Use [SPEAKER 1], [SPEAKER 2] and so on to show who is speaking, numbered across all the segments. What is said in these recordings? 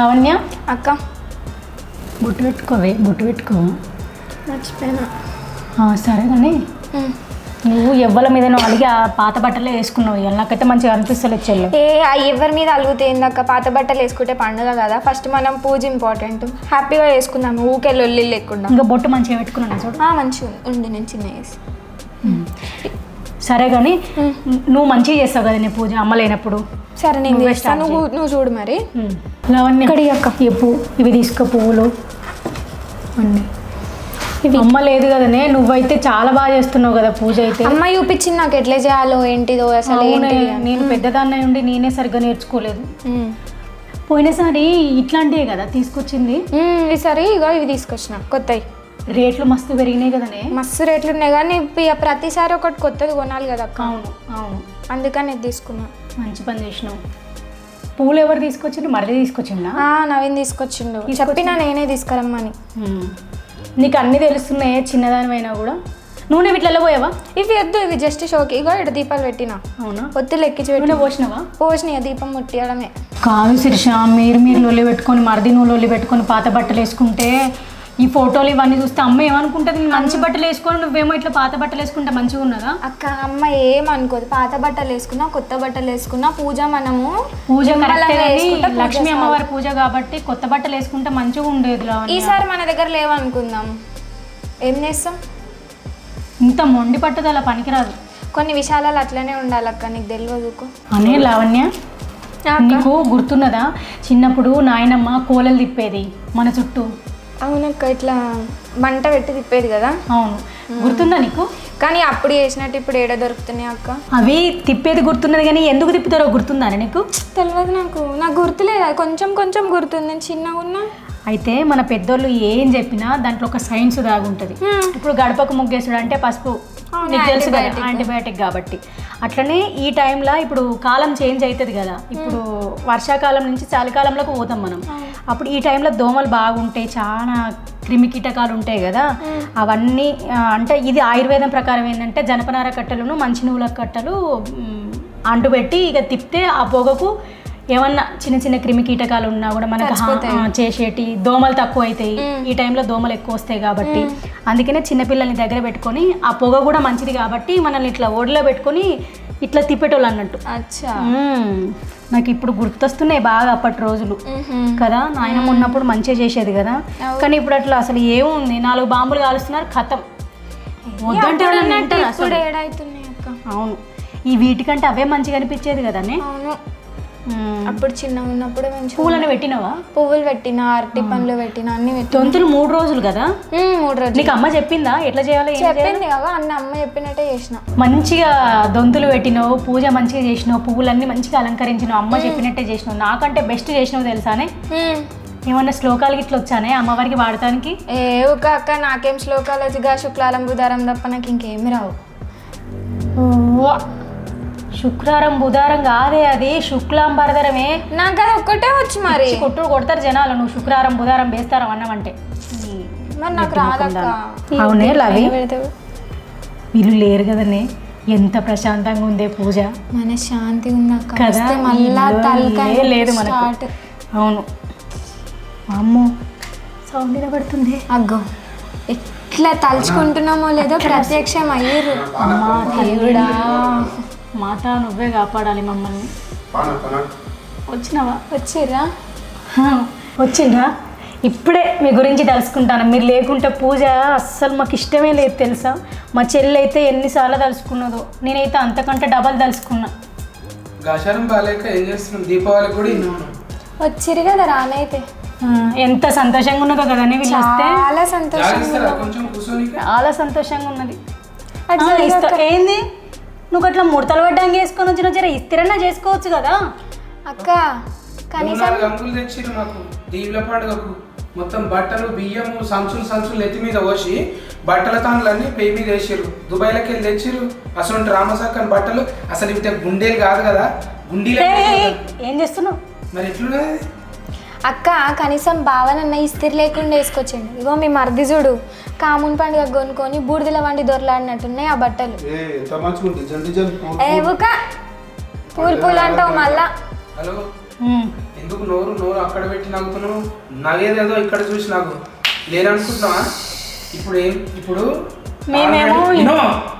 [SPEAKER 1] లావణ్య
[SPEAKER 2] అక్క
[SPEAKER 1] బొట్టు పెట్టుకోవే బొట్టు పెట్టుకో
[SPEAKER 2] మర్చిపోయినా
[SPEAKER 1] ఆ, సరే కానీ నువ్వు ఎవ్వల మీద నువ్వు అలిగి ఆ పాత బట్టలే వేసుకున్నావు ఇవాళ నాకైతే మంచిగా అనిపిస్తలేదు చెల్లె
[SPEAKER 2] ఏ ఆ ఎవరి మీద అలుగుతుంది అక్క పాత బట్టలు వేసుకుంటే పండుగ కదా ఫస్ట్ మనం పూజ ఇంపార్టెంట్ హ్యాపీగా వేసుకుందాం ఊకే లొల్లి లేకుండా
[SPEAKER 1] ఇంకా బొట్టు మంచిగా పెట్టుకున్నాను చూడు
[SPEAKER 2] ఆ, మంచిగా ఉంది. ఉండి నేను చిన్న వేసి
[SPEAKER 1] సరే కానీ నువ్వు మంచిగా చేస్తావు కదా నీ పూజ అమ్మ లేనప్పుడు
[SPEAKER 2] సరే నేను
[SPEAKER 1] నువ్వే
[SPEAKER 2] చేస్తాను
[SPEAKER 1] start
[SPEAKER 2] నువ్వు నువ్వు చూడు మరి
[SPEAKER 1] ఉమ్. లావణ్య
[SPEAKER 2] ఇక్కడి అక్క.
[SPEAKER 1] చెప్పు ఇవి తీసుకో పువ్వులు అన్నీ అమ్మ లేదు కదనే నువ్వైతే చాలా బాగా చేస్తున్నావు కదా పూజ అయితే
[SPEAKER 2] అమ్మ చూపించింది నాకు ఎట్లా చేయాలో ఏంటిదో అసలు
[SPEAKER 1] అవునే,
[SPEAKER 2] ఏంటిది అని.
[SPEAKER 1] నేను పెద్దదాన్ని ఉండి నేనే సరిగ్గా నేర్చుకోలేదు
[SPEAKER 2] ఉమ్.
[SPEAKER 1] పోయినసారి ఇట్లాంటివే కదా తీసుకొచ్చింది
[SPEAKER 2] ఉమ్, ఈసారి ఇగో ఇవి తీసుకొచ్చిన కొత్తవి
[SPEAKER 1] రేట్లు మస్తు పెరిగినాయి కదనే
[SPEAKER 2] మస్తు రేట్లు ఉన్నాయి కానీ ఇక ప్రతిసారి ఒకటి కొత్తది కొనాలి కదా అక్క
[SPEAKER 1] అవును అవును
[SPEAKER 2] అందుకని ఇది తీసుకున్నా
[SPEAKER 1] మంచి పని చేసినావు పూలు ఎవరు తీసుకొచ్చిండు మరది తీసుకొచ్చిండా
[SPEAKER 2] ఆ, నవీన్ తీసుకొచ్చిండు చెప్పినా నేనే తీసుకురమ్మని
[SPEAKER 1] ఉమ్. నీకు అన్నీ తెలుస్తున్నాయే చిన్నదానివైనా కూడా నూనె వీటిలలో పోయావా
[SPEAKER 2] ఇవి వద్దు ఇవి జస్ట్ షోకి ఇగో ఇక్కడ దీపాలు పెట్టినా
[SPEAKER 1] అవునా
[SPEAKER 2] ఒత్తులు ఎక్కించి పెట్టి
[SPEAKER 1] నూనె పోసినావా
[SPEAKER 2] పోసిన దీపం ముట్టియడమే
[SPEAKER 1] కాదు శిర్ష మీరు మీరు లొల్లి పెట్టుకొని మరిది నువ్వు లొల్లి పెట్టుకొని పాత బట్టలు వేసుకుంటే ఈ ఫోటోలు ఇవన్నీ చూస్తే అమ్మ ఏమనుకుంటుంది నేను మంచి బట్టలు వేసుకొని నువ్వేమో ఇట్లా పాత బట్టలు వేసుకుంటే మంచిగా ఉన్నదా
[SPEAKER 2] అక్క అమ్మ ఏమనుకోదు పాత బట్టలు వేసుకున్నా కొత్త బట్టలు వేసుకున్నా పూజ మనము
[SPEAKER 1] పూజ
[SPEAKER 2] నిమ్మలంగా
[SPEAKER 1] కరెక్టే కానీ
[SPEAKER 2] వేసుకుంటే పూజ
[SPEAKER 1] లక్ష్మీ
[SPEAKER 2] చాలు.
[SPEAKER 1] అమ్మవారి పూజ కాబట్టి కొత్త బట్టలు వేసుకుంటే మంచిగా ఉండేది లావణ్య.
[SPEAKER 2] ఈసారి మన దగ్గర లేవనుకుందాం ఏం చేస్తాం
[SPEAKER 1] ఇంత మొండి పట్టుదల పనికిరాదు
[SPEAKER 2] కొన్ని విషయాలలో అట్లనే ఉండాలి అక్క నీకు తెలియదుకో
[SPEAKER 1] అనే లావణ్య నీకు గుర్తున్నదా చిన్నప్పుడు నాయనమ్మ కోలలు తిప్పేది మన చుట్టూ
[SPEAKER 2] అవునక్క ఇట్లా మంట పెట్టి తిప్పేది కదా
[SPEAKER 1] అవును గుర్తుందా నీకు
[SPEAKER 2] కానీ అప్పుడు చేసినట్టు ఇప్పుడు ఏడ దొరుకుతున్నాయి అక్క
[SPEAKER 1] అవి తిప్పేది గుర్తున్నది కానీ ఎందుకు తిప్పుతారో గుర్తుందా నీకు
[SPEAKER 2] తెలియదు నాకు నాకు గుర్తులేదు అది కొంచెం కొంచెం గుర్తుంది నేను చిన్నగా ఉన్నా
[SPEAKER 1] అయితే మన పెద్దోళ్ళు ఏం చెప్పినా దాంట్లో ఒక సైన్స్ దాగుంటుంది ఇప్పుడు గడపకు ముగ్గేసుడు అంటే పసుపు
[SPEAKER 2] అవును,
[SPEAKER 1] నీకు తెలుసు కదా
[SPEAKER 2] antibiotic.
[SPEAKER 1] యాంటీబయాటిక్ కాబట్టి అట్లనే ఈ టైంలో ఇప్పుడు కాలం చేంజ్ అవుతుంది కదా ఇప్పుడు వర్షాకాలం నుంచి చలికాలంలోకి పోతాం మనం అప్పుడు ఈ టైంలో దోమలు బాగుంటాయి చాలా క్రిమి కీటకాలు ఉంటాయి కదా అవన్నీ ఆ, అంటే ఇది ఆయుర్వేదం ప్రకారం ఏంటంటే జనపనార కట్టెలను మంచి నువ్వుల కట్టెలు మ్, అంటుపెట్టి ఇక తిప్పితే ఆ పొగకు ఏమన్నా చిన్న చిన్న క్రిమి కీటకాలు ఉన్నా కూడా మనకు హా- ఆ, చేసేటి దోమలు తక్కువ అవుతాయి ఈ టైంలో దోమలు ఎక్కువ వస్తాయి కాబట్టి అందుకనే చిన్నపిల్లల్ని దగ్గర పెట్టుకొని ఆ పొగ కూడా మంచిది కాబట్టి మనల్ని ఇట్లా ఓడిలో పెట్టుకొని ఇట్లా తిప్పేటోళ్ళు అన్నట్టు
[SPEAKER 2] అచ్చా
[SPEAKER 1] మ్మ్. నాకు ఇప్పుడు గుర్తొస్తున్నాయి బాగా అప్పటి రోజులు కదా నాయనమ్మ ఉన్నప్పుడు మంచిగా చేసేది కదా కానీ ఇప్పుడు అట్లా అసలు ఏముంది నాలుగు బాంబులు కాలుస్తున్నారు కథం వద్దంటే ఎవరన్నా వింటారా అసలు?
[SPEAKER 2] ఇప్పుడు ఏడైతున్నాయి అక్క
[SPEAKER 1] అవును ఈ వీటికంటే అవే మంచిగా అనిపించేది కదనే
[SPEAKER 2] అవును
[SPEAKER 1] మ్మ్.
[SPEAKER 2] అప్పుడు చిన్నగా ఉన్నప్పుడే మంచి
[SPEAKER 1] పూలను పెట్టినవా
[SPEAKER 2] పువ్వులు పెట్టిన అరటి పండ్లు పెట్టిన అన్ని పెట్టిన
[SPEAKER 1] తొంతులు మూడు రోజులు కదా
[SPEAKER 2] ఉమ్, మూడు రోజులు
[SPEAKER 1] నీకు అమ్మ చెప్పిందా ఎట్లా చేయాలో ఏం చేయాలో?
[SPEAKER 2] చెప్పింది కదా అన్న అమ్మ చెప్పినట్టే చేసిన
[SPEAKER 1] మంచిగా దొంతులు పెట్టినావు పూజ మంచిగా చేసినావు పువ్వులన్నీ మంచిగా అలంకరించినావు అమ్మ చెప్పినట్టే చేసినావు నాకంటే బెస్ట్ చేసినావు తెలుసానే
[SPEAKER 2] ఉమ్.
[SPEAKER 1] ఏమన్నా శ్లోకాలు గిట్ల వచ్చానే అమ్మవారికి వాడటానికి
[SPEAKER 2] ఏ ఒక అక్క నాకేం శ్లోకాలు వచ్చిగా శుక్లాలం బుధారం తప్ప నాకు ఇంకేమి రావు
[SPEAKER 1] ఓ, శుక్రవారం బుధవారం కాదే అది శుక్లాంబరదరమే
[SPEAKER 2] నాకు అది ఒక్కటే వచ్చు మరి
[SPEAKER 1] కొట్టు కొడతారు జనాలు నువ్వు శుక్రవారం బుధవారం వేస్తారం అన్నమంటే
[SPEAKER 2] మరి నాకు రాదక్క
[SPEAKER 1] అవునే లవి
[SPEAKER 2] పెడతావు
[SPEAKER 1] వీళ్ళు లేరు కదనే ఎంత ప్రశాంతంగా ఉందే పూజ
[SPEAKER 2] మన శాంతి ఉందక్క
[SPEAKER 1] కదా
[SPEAKER 2] వస్తే మళ్ళా
[SPEAKER 1] ఇల్లు
[SPEAKER 2] తలకాయ
[SPEAKER 1] ఏ లేదు మనకు
[SPEAKER 2] స్టార్ట్
[SPEAKER 1] అవును అమ్మో సౌండ్ వినబడుతుంది
[SPEAKER 2] అగ్గో ఎట్లా తలుచుకుంటున్నామో లేదో ప్రత్యక్షం అయ్యారు
[SPEAKER 1] అమ్మా
[SPEAKER 2] దేవుడా
[SPEAKER 1] మాత నువ్వే కాపాడాలి మమ్మల్ని వచ్చినావా
[SPEAKER 2] వచ్చిర్రా
[SPEAKER 1] హా, వచ్చిండ్రా ఇప్పుడే మీ గురించి తలుసుకుంటాను మీరు లేకుంటే పూజ అస్సలు మాకు ఇష్టమే లేదు తెలుసా మా చెల్లి అయితే ఎన్నిసార్లు తలుసుకున్నదో నేనైతే అంతకంటే డబల్ తలుసుకున్నా
[SPEAKER 3] గాశారం బాలేక ఏం చేస్తున్నాం దీపావళి కూడా విన్నాను
[SPEAKER 2] వచ్చిర్రు కదా రానైతే
[SPEAKER 1] ఆ, ఎంత సంతోషంగా ఉన్నదో కదండి వీళ్ళు వస్తే
[SPEAKER 2] చాలా సంతోషం
[SPEAKER 3] జాగిస్తారా కొంచెం కూర్చొని
[SPEAKER 1] చాలా సంతోషంగా ఉన్నది
[SPEAKER 2] అటు
[SPEAKER 1] ఆ,
[SPEAKER 2] జరిగి
[SPEAKER 1] ఇస్తా- ఏంది నువ్వు అట్లా ముడతలు పడ్డానికి వేసుకొని వచ్చిన జర ఇస్తిరన్నా చేసుకోవచ్చు కదా
[SPEAKER 2] అక్క
[SPEAKER 3] మూడు
[SPEAKER 2] కనీసం
[SPEAKER 3] నాలుగు అంకులు తెచ్చిరు నాకు దీవుల పండుగకు మొత్తం బట్టలు బియ్యము సంచులు సంచులు నెత్తి మీద పోసి బట్టల తాన్లన్నీ పెయి మీద వేసిర్రు దుబాయ్లకి వెళ్ళి తెచ్చిర్రు అసలు రామసాకన్ బట్టలు అసలు ఇవి గుండేలు కాదు కదా గుండీలు
[SPEAKER 1] ఏయ్, ఏయ్, ఏయ్, ఏం చేస్తున్నావు
[SPEAKER 3] మరి ఎట్లున్నది
[SPEAKER 2] అక్క కనీసం భావనన్న ఇస్తిరి లేకుండా వేసుకొచ్చిండు ఇగో మీ మర్ది చూడు కామున్ పండుగ కొనుక్కొని బూడిదల వండి దొరలాడినట్టున్నాయి ఆ బట్టలు
[SPEAKER 4] ఏ ఎంత మంచిగా ఉంది డిజైన్ డిజైన్
[SPEAKER 2] ఏ ఊక పూలు పూలు అంటావు మళ్ళా
[SPEAKER 3] హలో
[SPEAKER 1] ఉమ్,
[SPEAKER 3] ఎందుకు నోరు నోరు అక్కడ పెట్టి నవ్వుతున్నావు నవ్వేదేదో ఇక్కడ చూసి నాకు లేదనుకుంటున్నావా ఇప్పుడు ఏం ఇప్పుడు
[SPEAKER 1] మేమేమో
[SPEAKER 3] already- ఇనో.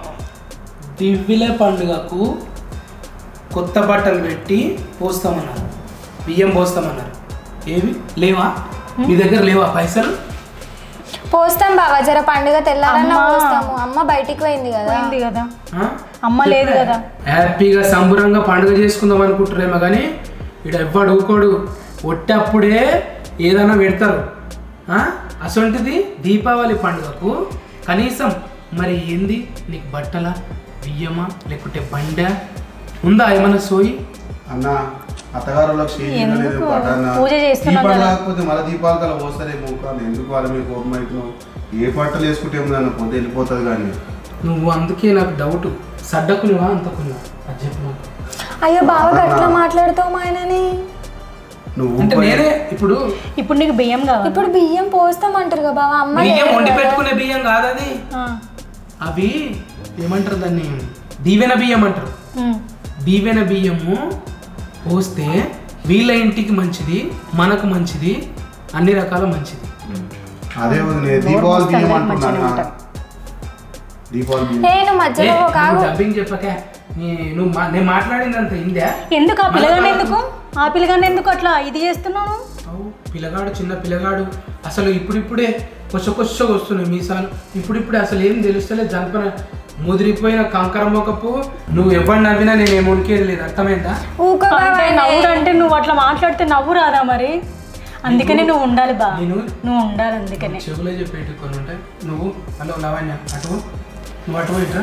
[SPEAKER 3] దివ్విల పండుగకు కొత్త బట్టలు పెట్టి పోస్తామన్నారు బియ్యం పోస్తామన్నారు ఏవి లేవా మీ దగ్గర లేవా పైసలు
[SPEAKER 2] పోస్తాం బావా జర పండుగ తెల్లారన్నా
[SPEAKER 1] అమ్మా.
[SPEAKER 2] పోస్తాము అమ్మ బయటికి పోయింది కదా
[SPEAKER 1] పోయింది కదా
[SPEAKER 3] ఆ?
[SPEAKER 1] అమ్మ లేదు కదా
[SPEAKER 3] హ్యాపీగా సంబరంగా పండుగ చేసుకుందాం అనుకుంటారేమో కానీ ఇక్కడ ఎవ్వడు ఊకోడు ఒట్టప్పుడే ఏదైనా పెడతారు ఆ? అసొంటిది దీపావళి పండుగకు కనీసం మరి ఏంది నీకు బట్టల బియ్యమా లేకుంటే బండ ఉందా ఏమన్నా సోయి
[SPEAKER 4] అన్న అత్తగారులకు షేర్ లేదు
[SPEAKER 1] ఎందుకు?
[SPEAKER 4] పట్టన్న
[SPEAKER 1] పూజ చేస్తున్నాం
[SPEAKER 4] దీపాలు
[SPEAKER 1] కదా.
[SPEAKER 4] కాకపోతే మళ్ళీ దీపాలు కల పోస్తారేమో కానీ ఎందుకు వాళ్ళ మీద కోపం అవుతున్నావు ఏ బట్టలు వేసుకుంటే ఏమన్నా పొద్దు వెళ్ళిపోతుంది కానీ
[SPEAKER 3] నువ్వు అందుకే నాకు డౌట్ సడ్డకునివా అంతకునివా అది చెప్పు నాకు.
[SPEAKER 2] అయ్యో బావ గట్లా మాట్లాడుతావు మా ఆయనని
[SPEAKER 4] నువ్వు
[SPEAKER 3] అంటే నేనే ఇప్పుడు
[SPEAKER 1] ఇప్పుడు నీకు బియ్యం కావాలి
[SPEAKER 2] ఇప్పుడు బియ్యం పోస్తామంటారు కదా బావ అమ్మ
[SPEAKER 3] బియ్యం
[SPEAKER 2] లేదు
[SPEAKER 3] వండి
[SPEAKER 2] కదా.
[SPEAKER 3] పెట్టుకునే బియ్యం కాదు అది
[SPEAKER 1] ఆ,
[SPEAKER 3] అవి ఏమంటారు దాన్ని దీవెన బియ్యం అంటారు
[SPEAKER 1] ఉమ్.
[SPEAKER 3] దీవెన బియ్యము పోస్తే వీళ్ళ ఇంటికి మంచిది మనకు మంచిది అన్ని రకాల మంచిది
[SPEAKER 4] అదే వదిలే దీపావళి బియ్యం
[SPEAKER 1] అందరికి
[SPEAKER 4] అంటున్నా
[SPEAKER 1] మంచిగానే
[SPEAKER 4] అన్న.
[SPEAKER 1] ఉంటాం.
[SPEAKER 4] దీపావళి బియ్యం
[SPEAKER 2] నేను మధ్యలో ఒక ఆగు
[SPEAKER 3] డబ్బింగ్ చెప్పకే నీ- నువ్వు మా- నేను మాట్లాడింది అంత ఇందా
[SPEAKER 1] ఎందుకు ఆ పిల్లగాన్ని ఎందుకు ఆ పిల్లగాన్ని ఎందుకు అట్లా ఇది చేస్తున్నాను
[SPEAKER 3] అవు పిల్లగాడు చిన్న పిల్లగాడు అసలు ఇప్పుడిప్పుడే కొచ్చ కొచ్చగా వస్తున్నాయి మీసాలు ఇప్పుడిప్పుడే అసలు ఏం తెలుస్తలేదు జనపన ముదిరిపోయిన కంకర మొకపు నువ్వు ఎవరు నవ్వినా నేను ఏం ఉనికేది లేదు అర్థమైందా
[SPEAKER 2] ఊకో బావ
[SPEAKER 1] అంటే నవ్వుడు అంటే నువ్వు అట్లా మాట్లాడితే నవ్వు రాదా మరి అందుకనే నువ్వు ఉండాలి బా
[SPEAKER 3] నేను
[SPEAKER 1] నువ్వు ఉండాలి అందుకనే
[SPEAKER 3] చెవులో చెప్పేటి కొన్ని ఉంటాయి నువ్వు హలో లవణ్య అటు నువ్వు అటు ఇట్రా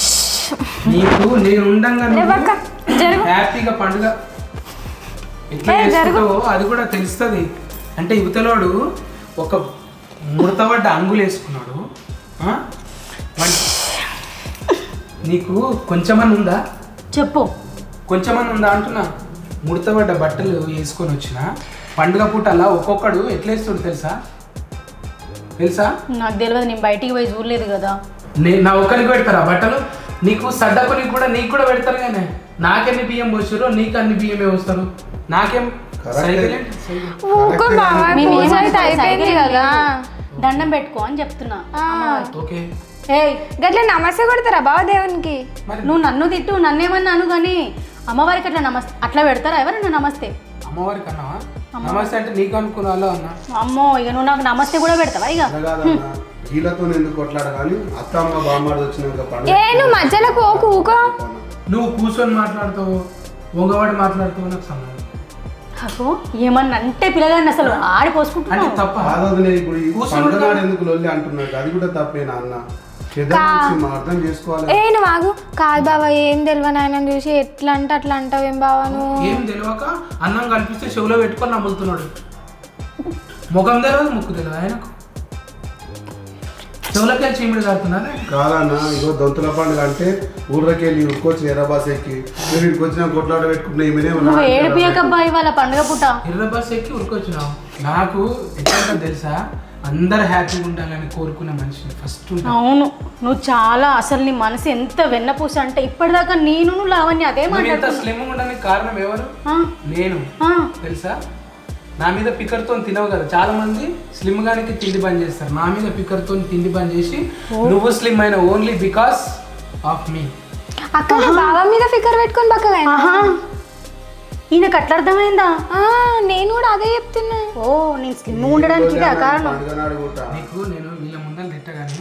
[SPEAKER 3] నీకు నేను ఉండంగా
[SPEAKER 2] లేవక్క,
[SPEAKER 3] నువ్వు హ్యాపీగా పండుగ ఎట్లా చేసుకుంటావో అది కూడా తెలుస్తుంది అంటే యువతలోడు ఒక ముడతపడ్డ అంగులు వేసుకున్నాడు ఆ? వాడి- నీకు కొంచెమని ఉందా
[SPEAKER 1] చెప్పు
[SPEAKER 3] కొంచెమని ఉందా అంటున్నా ముడతపడ్డ బట్టలు వేసుకొని వచ్చిన పండుగ పూటలా ఒక్కొక్కడు ఎట్లా వేస్తుండు తెలుసా తెలుసా
[SPEAKER 1] నాకు తెలియదు నేను బయటికి పోయి చూడలేదు కదా
[SPEAKER 3] నేను నా ఒక్కరికి పెడతారా బట్టలు నీకు సడ్డకునికి కూడా నీకు కూడా పెడతారు కానీ నాకెన్ని బియ్యం పోసారో నీకు అన్ని బియ్యమే వస్తారు నాకేం
[SPEAKER 4] Correct.
[SPEAKER 3] సైకిల్ ఏంటి? సైకిల్.
[SPEAKER 2] ఊకో బావ
[SPEAKER 1] మేము
[SPEAKER 2] పూజ
[SPEAKER 1] ఏమంటాం?
[SPEAKER 2] అయితే అయిపోయింది
[SPEAKER 1] సైకిల్
[SPEAKER 2] కదా
[SPEAKER 1] దండం పెట్టుకో అని చెప్తున్నా అమ్మవారికి.
[SPEAKER 3] ఓకే
[SPEAKER 1] ఏయ్
[SPEAKER 2] గట్ల నమస్తే కొడతారా బావ దేవునికి
[SPEAKER 3] మరి
[SPEAKER 1] నువ్వు నన్ను తిట్టు నన్నేమన్నాను కానీ అమ్మవారికి అట్లా నమస్తే అట్లా పెడతారా ఎవరన్నా నమస్తే
[SPEAKER 3] అమ్మవారికి అన్నావా నమస్తే అంటే నీకు అనుకున్నా అన్న
[SPEAKER 1] అమ్మో ఇక నువ్వు నాకు నమస్తే కూడా పెడతావా ఇక
[SPEAKER 4] అలా కాదన్న వీళ్ళతో ఎందుకు కొట్లాడ కానీ అత్తమ్మ బామ్మాడు వచ్చినాక
[SPEAKER 2] ఏ నువ్వు మధ్యలో పోకు ఊకో
[SPEAKER 3] నువ్వు కూర్చొని మాట్లాడుతావు వంగవాడి మాట్లాడుతావు నాకు సంబంధం
[SPEAKER 1] అగో ఏమన్నా అంటే పిల్లగాన్ని అసలు
[SPEAKER 3] అంటే
[SPEAKER 1] ఆడిపోసుకుంటున్నావు
[SPEAKER 3] తప్ప
[SPEAKER 4] కాదొదిలే ఇప్పుడు ఈ
[SPEAKER 3] కూర్చొని
[SPEAKER 4] పండుగ
[SPEAKER 3] ఉంటా.
[SPEAKER 4] నాడు ఎందుకు లొల్లి అంటున్నాడు అది కూడా తప్పేనా అన్న పెద్ద మనిషి మనం అర్థం చేసుకోవాలి
[SPEAKER 2] ఏ నువ్వు ఆగు కాదు బావ ఏం తెలియని ఆయన చూసి ఎట్లా అంటే అట్లా అంటావేం బావ నువ్వు
[SPEAKER 3] ఏం తెలియక అన్నం కల్పిస్తే చెవిలో పెట్టుకొని నమ్ములుతున్నాడు ముఖం తెలియదు ముక్కు తెలియదు ఆయనకు చెవులకి చీమిడి కాడుతున్నదా
[SPEAKER 4] కాదన్న ఇగో దొంతుల పండుగ అంటే ఊర్లోకి వెళ్ళి ఉరుకొచ్చి ఎర్రబాస్ ఎక్కి మీరు ఇక్కడికి వచ్చిన కొట్లాట పెట్టుకుంటే ఈమెనే
[SPEAKER 1] నువ్వు ఏడిపియకబ్బా ఇవాళ పండుగ పుట్ట
[SPEAKER 3] ఎర్ర బస్ ఎక్కి ఉరికొచ్చినావు నాకు ఎట్లా తెలుసా అందరు హ్యాపీగా ఉండాలని కోరుకునే మనిషిని ఫస్ట్
[SPEAKER 1] అవును నువ్వు చాలా అసలు నీ మనసు ఎంత వెన్నపూస అంటే ఇప్పటిదాకా నేను నువ్వు లావణ్య అదే
[SPEAKER 3] నువ్వు ఇంత
[SPEAKER 1] మాట్లాడుతున్నా
[SPEAKER 3] స్లిమ్ ఉండడానికి కారణం ఎవరు
[SPEAKER 1] ఆ,
[SPEAKER 3] నేను
[SPEAKER 1] ఆ,
[SPEAKER 3] తెలుసా నా మీద పికర్తో తినవు కదా చాలా మంది స్లిమ్ గానికి తిండి బంద్ చేస్తారు నా మీద పికర్తో తిండి బంద్ చేసి నువ్వు స్లిమ్ అయిన ఓన్లీ బికాస్ ఆఫ్ మీ
[SPEAKER 2] అక్క నా బావ మీద ఫికర్ పెట్టుకొని పక్కగా
[SPEAKER 1] ఆహా ఈయనకు అట్లా అర్థమైందా
[SPEAKER 2] నేను కూడా అదే చెప్తున్నా
[SPEAKER 1] ఓ నేను స్లిమ్ ఉండడానికి ఇదే ఆ కారణం
[SPEAKER 4] పండుగ నాడు కూడా
[SPEAKER 3] నీకు నేను వీళ్ళ ముందర తిట్టగానే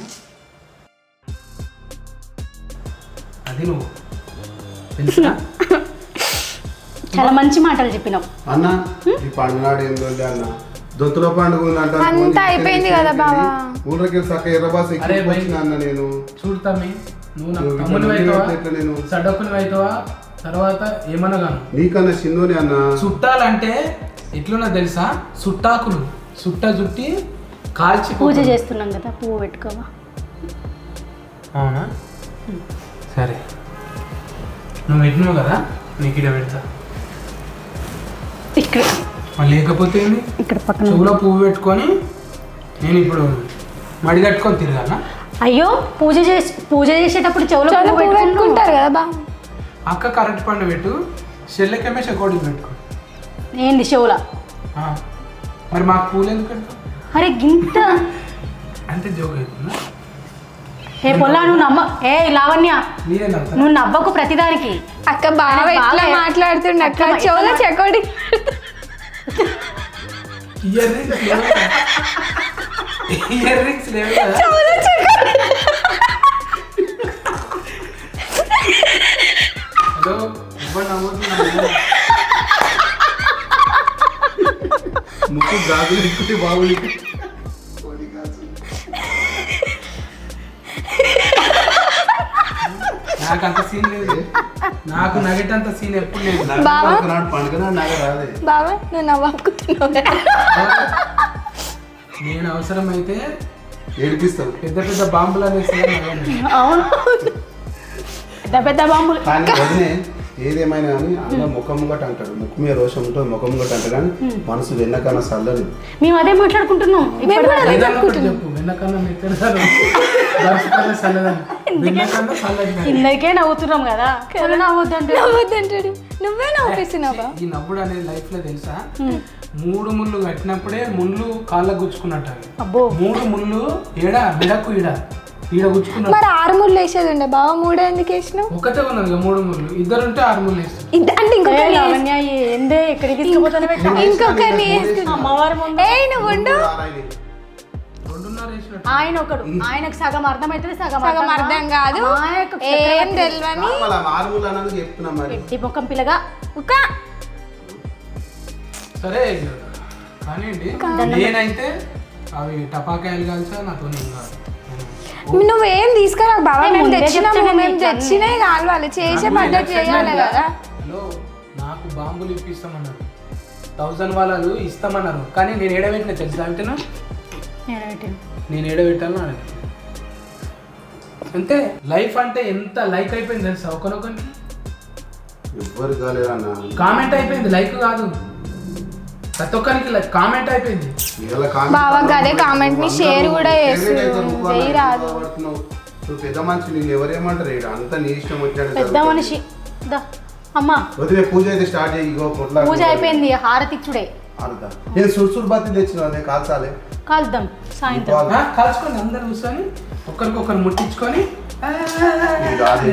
[SPEAKER 3] అది నువ్వు తెలుసా
[SPEAKER 1] చాలా మంచి మాటలు చెప్పినావు
[SPEAKER 4] అన్న ఈ పండుగ నాడు ఏం లొల్లి అన్న దొంతుల పండుగ ఉందంట
[SPEAKER 2] అంతా అయిపోయింది కదా బావా.
[SPEAKER 4] ఊర్లోకి వెళ్ళి చక్క ఎర్రబాస్
[SPEAKER 3] అరే
[SPEAKER 4] ఎక్కి
[SPEAKER 3] బై.
[SPEAKER 4] వచ్చిన అన్న నేను
[SPEAKER 3] చూడు తమ్మి నువ్వు నాకు
[SPEAKER 4] నువ్వు
[SPEAKER 3] తమ్ముని
[SPEAKER 4] ఇప్పుడు
[SPEAKER 3] అవుతావా
[SPEAKER 4] ఎట్లా నేను
[SPEAKER 3] సడక్కుని అవుతావా తర్వాత ఏమనగాను
[SPEAKER 4] నీకన్నా చిన్నోని అన్న
[SPEAKER 3] చుట్టాలంటే ఎట్లున్నా తెలుసా చుట్టాకులు చుట్ట చుట్టి కాల్చి
[SPEAKER 1] పూజ చేస్తున్నాం కదా పువ్వు పెట్టుకోవా
[SPEAKER 3] అవునా సరే నువ్వు పెట్టినావు కదా నీకు ఇక్కడ పెడతా
[SPEAKER 1] ఇక్కడ
[SPEAKER 3] మరి లేకపోతే ఏంది
[SPEAKER 1] ఇక్కడ పక్కన
[SPEAKER 3] చెవులో పువ్వు పెట్టుకొని నేను ఇప్పుడు మడి కట్టుకొని తిరగాల
[SPEAKER 1] అయ్యో పూజ చేసి పూజ చేసేటప్పుడు చెవులో
[SPEAKER 2] చాలా
[SPEAKER 1] పువ్వు
[SPEAKER 2] పువ్వు
[SPEAKER 1] పెట్టుకుంటారు
[SPEAKER 2] పెట్టుకుంటారు కదా బా
[SPEAKER 3] అక్క కరెంట్ పండు పెట్టు చెల్లెకేమే చెకోడికి పెట్టుకో
[SPEAKER 1] ఏంది షోలా
[SPEAKER 3] ఆ. మరి మాకు పూలు ఎందుకు కడతావు?
[SPEAKER 1] అరే గింత
[SPEAKER 3] అంటే జోక్ అవుతుందా
[SPEAKER 1] ఏ పొల్లా నువ్వు నమ్మ ఏ లావణ్య
[SPEAKER 3] మీరే నవ్వుతారు
[SPEAKER 1] నువ్వు నవ్వకు ప్రతిదానికి
[SPEAKER 2] అక్క బావ
[SPEAKER 1] ఆయన
[SPEAKER 2] ఎట్లా
[SPEAKER 1] బాగా-
[SPEAKER 2] మాట్లాడుతుండ అక్క
[SPEAKER 1] ఎట్లా-
[SPEAKER 2] చెవులో
[SPEAKER 1] ఎట్లా-
[SPEAKER 2] చెకోడి
[SPEAKER 3] ఇయర్ రింగ్స్ లేవు కదా? ఇయర్ రింగ్స్ లేవు కదా?
[SPEAKER 2] చెవులో చెకోడి
[SPEAKER 3] హలో ఎవరు నవ్వుతున్నారు
[SPEAKER 4] ముక్కు గాజులు ఎక్కుతే బాగుంది
[SPEAKER 3] నాకు అంత సీన్ లేదు నాకు నగట్ అంత సీన్ ఎప్పుడు లేదు
[SPEAKER 2] బావా?
[SPEAKER 4] నాడు పండుగ నాడు నాకు రాదే
[SPEAKER 2] బావ నువ్వు నవ్వుకుతున్నావు
[SPEAKER 3] నేను అవసరమైతే
[SPEAKER 4] ఏడిపిస్తావు
[SPEAKER 3] పెద్ద పెద్ద బాంబులు అనేసి
[SPEAKER 1] అవును పెద్ద పెద్ద బాంబులు
[SPEAKER 4] కానీ వదినే ఏదేమైనా కానీ అన్న ముఖం ముంగట అంటాడు ముక్కు మీద రోషం ఉంటుంది ముఖం ముంగట అంటాడు కానీ మనసు వెన్నకన్నా చల్లని
[SPEAKER 1] మేము అదే మాట్లాడుకుంటున్నాం ఇప్పటిదాకా.
[SPEAKER 3] ఏదన్నా ఒకటి చెప్పు వెన్నకన్నా మెత్తడదారు దర్శకన్నా చల్లదని వెన్నకన్నా చల్లది
[SPEAKER 1] ఇందరికే నవ్వుతున్నాం కదా వాళ్ళు నవ్వొద్దంటే
[SPEAKER 2] నవ్వద్దంటాడు నువ్వే నవ్వుపిస్తున్నావు బా
[SPEAKER 3] ఈ నవ్వుడు అనేది లైఫ్ లో తెలుసా మూడు ముళ్ళు కట్టినప్పుడే ముళ్ళు కాళ్ళకు గుచ్చుకున్నట్టు అవి.
[SPEAKER 1] అబ్బో
[SPEAKER 3] మూడు ముళ్ళు ఏడ మెడకు ఈడ ఈడ గుచ్చుకున్నట్టు
[SPEAKER 2] మరి ఆరు ముళ్ళు వేసేది ఉండే బావ మూడో ఎందుకు వేసినావు
[SPEAKER 3] ఒకటే ఉన్నది ఇక మూడు ముళ్ళు ఇద్దరు ఉంటే ఆరు ముళ్ళు వేస్తారు
[SPEAKER 2] ఇద్ద- అంటే
[SPEAKER 1] ఏ
[SPEAKER 2] ఇంకొకరిని వేసు-
[SPEAKER 1] లావణ్య ఏందే ఎక్కడికి తీసుకుపోతాను
[SPEAKER 2] ఇంకొకరిని వేసుకున్నా
[SPEAKER 1] అమ్మవారి ముందు
[SPEAKER 2] ఏయ్ నువ్వు ఉండు
[SPEAKER 3] రెండున్నర వేసినట్టు
[SPEAKER 1] ఆయన ఒకడు ఆయనకు సగం అర్థమవుతుంది సగం
[SPEAKER 2] సగం అర్థం కాదు
[SPEAKER 1] ఆయనకు
[SPEAKER 2] ఏం తెలియని
[SPEAKER 4] ఆరుమూలు అన్నది చెప్తున్నా మరి
[SPEAKER 1] పెట్టి ముఖం పిల్లగా
[SPEAKER 2] ఒక
[SPEAKER 3] సరే కానివ్వండి నేనైతే అవి టపాకాయలు కాల్చా నాతో ఏం కాదు
[SPEAKER 2] నువ్వేం తీసుకురా బావ
[SPEAKER 1] ఏ,
[SPEAKER 2] మేము
[SPEAKER 1] ముందే
[SPEAKER 2] తెచ్చినాము
[SPEAKER 1] చెప్తే
[SPEAKER 2] మేము
[SPEAKER 1] నీకు అన్ని.
[SPEAKER 2] తెచ్చినాయి కావాలి చేసే
[SPEAKER 3] నాకు
[SPEAKER 2] పద్ధతి చేయాలి
[SPEAKER 3] ఎలక్షన్
[SPEAKER 2] కదా
[SPEAKER 3] హలో నాకు బాంబులు ఇప్పిస్తామన్నారు థౌజండ్ వాళ్ళు ఇస్తామన్నారు కానీ నేను ఏడబెట్టిన తెలుసా అంటేనా
[SPEAKER 1] నేనబెట్టాను.
[SPEAKER 3] నేను ఏడబెట్టాను అడగ అంతే లైఫ్ అంటే ఎంత లైక్ అయిపోయింది తెలుసా ఒకరొకరికి
[SPEAKER 4] ఎవ్వరు కాలేదన్న
[SPEAKER 3] కామెంట్ అయిపోయింది లైక్ కాదు ప్రతి ఒక్కరికి లైక్ కామెంట్ అయిపోయింది
[SPEAKER 4] ఇలా comment
[SPEAKER 2] బావ
[SPEAKER 4] అన్నా
[SPEAKER 2] గదే
[SPEAKER 4] కూడా
[SPEAKER 2] comment ని
[SPEAKER 4] అందరూ
[SPEAKER 2] share కూడా
[SPEAKER 4] favorite
[SPEAKER 2] చేస్తుర్రు.
[SPEAKER 4] అయితే నువ్వు
[SPEAKER 2] చెయ్యి
[SPEAKER 4] అన్నా,
[SPEAKER 2] రాదు.
[SPEAKER 4] నువ్వు పడుతున్నావు. నువ్వు పెద్ద మనిషి నేను ఎవరేమంటారు ఇక్కడ అంతా నీ ఇష్టం వచ్చినట్టు
[SPEAKER 1] పెద్ద
[SPEAKER 4] జరుగుతుంది.
[SPEAKER 1] మనిషి దా అమ్మా
[SPEAKER 4] వదిలే పూజ అయితే స్టార్ట్ చేయి ఇగో పొట్ల
[SPEAKER 1] పూజ అయిపోయింది హారతిచ్చుడే
[SPEAKER 4] అర్థం నేను సుర్సుర్ బత్తి తెచ్చిన అదే కాల్చాలి
[SPEAKER 1] కాల్దాం సాయంత్రం
[SPEAKER 4] దీపావళి.
[SPEAKER 3] ఆ, కలుసుకొని అందరు కూర్చొని ఒకరికొకరు ముట్టించుకొని ఆ,
[SPEAKER 4] ఇది రాదు.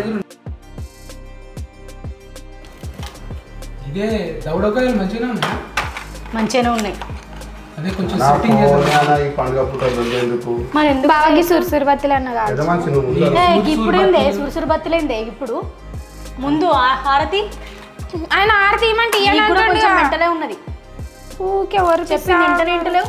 [SPEAKER 3] ఇదే దౌడకాయలు మంచిగానే ఉన్నాయి
[SPEAKER 1] మంచిగానే ఉన్నాయి
[SPEAKER 3] అదే కొంచెం
[SPEAKER 4] నా
[SPEAKER 3] సెట్టింగ్ చేద్దాం
[SPEAKER 4] పోరానా ఈ పండుగ పుట్టలు ఎందుకు
[SPEAKER 1] మరి ఎందుకు
[SPEAKER 2] బావకి సురుసురుబత్తులు అన్న కాదు
[SPEAKER 4] పెద్ద మనిషి నువ్వు ముందర.
[SPEAKER 1] ఏ,
[SPEAKER 3] సూర్
[SPEAKER 1] ఇప్పుడు
[SPEAKER 3] సూర్
[SPEAKER 1] ఏందే
[SPEAKER 3] బత్తులు.
[SPEAKER 1] సురుసురు బత్తులేందే ఇప్పుడు ముందు ఆ హారతి
[SPEAKER 2] ఆయన ఆరతి ఇమ్మంటే
[SPEAKER 1] నీకు కూడా కొంచెం
[SPEAKER 2] ఇయ్యనంటుండుగా.
[SPEAKER 1] మెంటలే ఉన్నది
[SPEAKER 2] ఊకే ఎవరు
[SPEAKER 1] చెప్పింది ఇంటనే ఇంటలేవు